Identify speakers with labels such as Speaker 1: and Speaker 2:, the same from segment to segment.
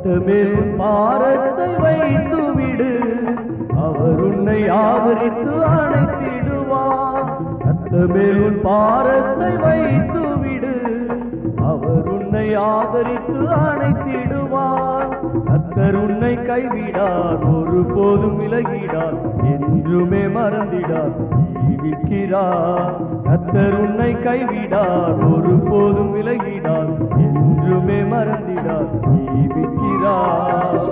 Speaker 1: கத்தமேல் பாரத்தை வைத்து விடு அவர் உன்னை ஆதரித்து அணைத்திடுவார் கத்தமேல் உன் பாரத்தை வைத்து விடு அவர் உன்னை ஆதரித்து அணைத்திடுவார் கத்தர் உன்னை கைவிடார் ஒருபோதும் விலகிடார் என்றுமே மறந்திடார் ஜீவிக்கிறார் கத்தர் உன்னை கைவிடார் ஒருபோதும் விலகிடார் என்றுமே மறந்திடார் ஜீவிக்கிறார்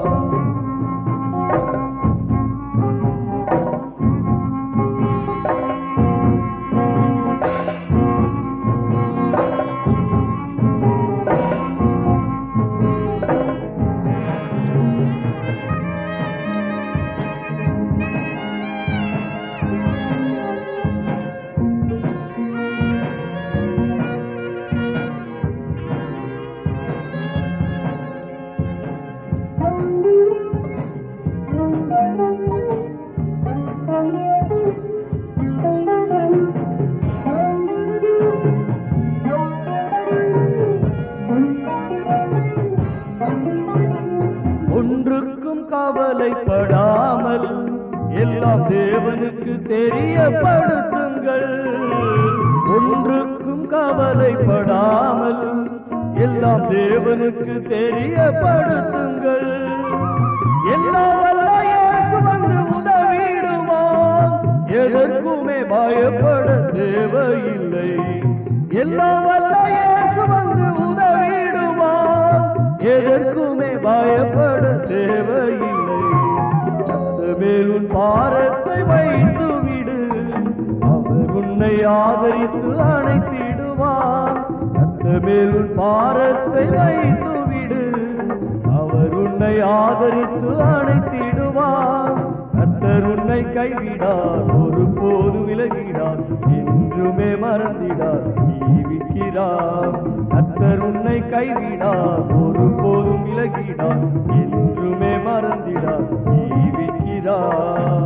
Speaker 1: ஒன்றுக்கும் கவலைப்படாமல் எல்லாம் தேவனுக்கு தெரியப்படுத்துங்கள் ஒன்றுக்கும் கவலைப்படாமல் எல்லாம் தேவனுக்கு தெரியப்படுத்துங்கள் எல்லாம் வல்ல இயேசு வந்து உதவிடுவான் எதற்குமே பயப்பட தேவையில்லை எல்லாம் வல்ல இயேசு வந்து உதவிடுவான் எதற்குமே பயப்பட தேவையில்லை மேல் உன் பாரத்தை வைத்து விடு அவர் உன்னை ஆதரித்து அணைத்திடுவார் மேல் உன் பாரத்தை வைத்து விடு அவர் உன்னை ஆதரித்து அணைத்திடுவார் கர்த்தர் உன்னை கைவிடார் ஒருபோது விலகிடார் என்றுமே மறந்திடார் ஜீவிக்கிறார் கர்த்தர் உன்னை கைவிடார் ஒருபோதும் விலகிடார் என்றுமே மறந்திடார் ஜீவிக்கிறார்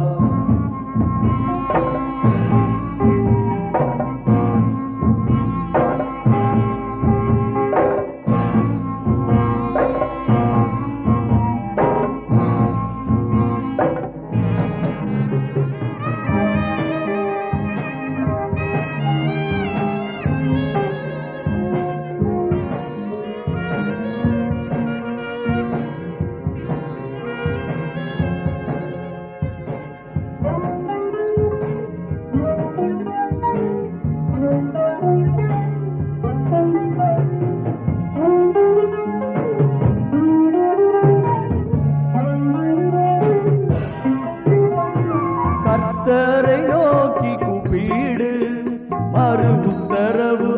Speaker 1: கர்த்தரை நோக்கி கூப்பிடு மறு உத்தரவு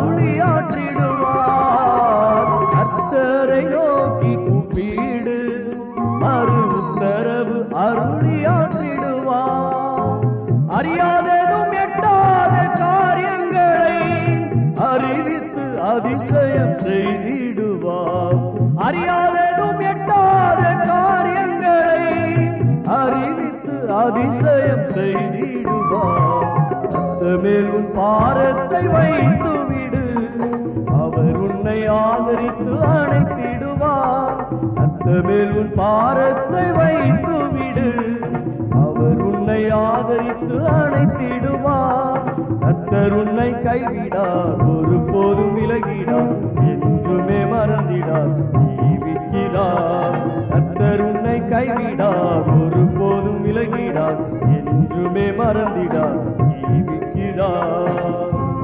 Speaker 1: அருளியாற்றிடுவார் கர்த்தரை நோக்கி கூப்பிடு மறு உத்தரவு அருளியாற்றிடுவார் அறியாததும் எட்டாத காரியங்களை அறிவித்து அதிசயம் செய்திடுவார் அறியாததும் எட்டாத காரியங்களை அறிவித்து அதிசயம் செய்திடுவார் மேல் உன் பாரத்தை வைத்து விடு அவர் உன்னை ஆதரித்து அணைத்திடுவார் மேல் உன் பாரத்தை வைத்து விடு அவர் உன்னை ஆதரித்து அணைத்திடுவார் கத்தர் உன்னை கைவிடார் ஒருபோதும் விலகிடார் என்றுமே மறந்திடார் ஜீவிக்கிறார் கத்தர் உன்னை கைவிடார் ஒருபோதும் விலகிடார் என்றுமே மறந்திடார் ஜீவிக்கிறார்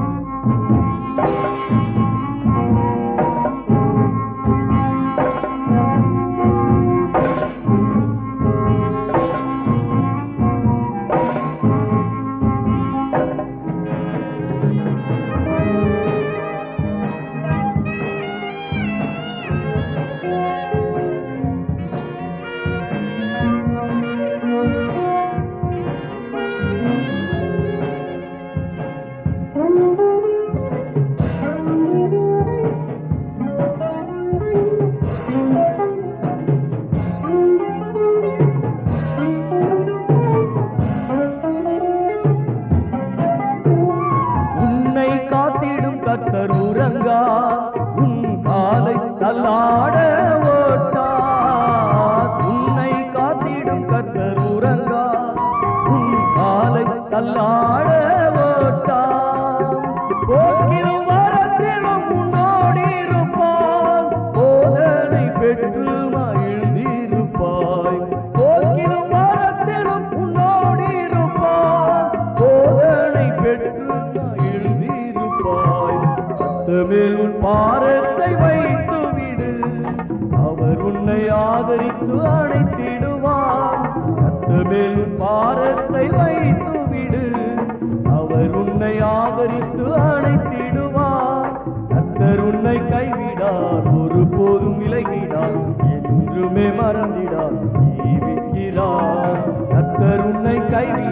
Speaker 1: உன்னை காத்திடும் கத்தர் உறங்கா உன் காலை தள்ளாட ஓட்டா போக்கிலும் வரத்திலும் முன்னோடி இருப்பான் போதனை பெற்று மகிழ்ந்திருப்பாய் போக்கிலும் வரத்திலும் முன்னோடி இருப்பான் போதனை பெற்று மகிழ்ந்திருப்பாய் அத்தமேல் உன் பாரத்தை வைத்து விடு அவர் உன்னை ஆதரித்து அணைத்திடுவார் அத்தமேல் உன் பாரத்தை வைத்து விடு அவர் உன்னை ஆதரித்து அணைத்திடுவார் கத்தர் உன்னை கைவிடார் ஒருபோதும் விலகிடார் என்றுமே மறந்திடார் ஜீவிக்கிறார் கத்தர் உன்னை கைவிடார்